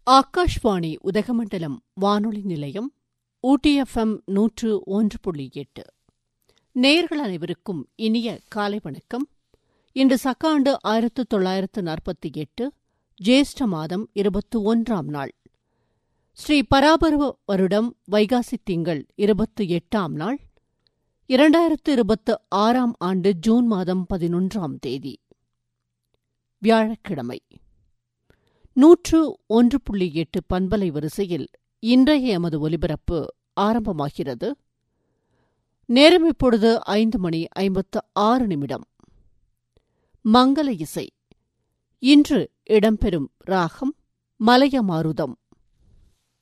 ஆகாஷ்வாணி உதகமண்டலம் வானொலி நிலையம் ஊட்டி எஃப்எம் நூற்று ஒன்று புள்ளி எட்டு நேயர்கள் அனைவருக்கும் இனிய காலை வணக்கம் இன்று சக்காண்டு ஆயிரத்து தொள்ளாயிரத்து நாற்பத்தி எட்டு ஜேஷ்ட மாதம் இருபத்தி ஒன்றாம் நாள் ஸ்ரீ பராபரவ வருடம் வைகாசி திங்கள் இருபத்தி எட்டாம் நாள் இரண்டாயிரத்து இருபத்து ஆறாம் ஆண்டு ஜூன் மாதம் பதினொன்றாம் தேதி வியாழக்கிழமை நூற்று ஒன்று புள்ளி எட்டு பண்பலை வரிசையில் இன்றைய எமது ஒலிபரப்பு ஆரம்பமாகிறது நேரம் இப்பொழுது ஐந்து மணி ஐம்பத்து ஆறு நிமிடம் மங்கள இசை இன்று இடம்பெறும் ராகம் மலைய மாருதம்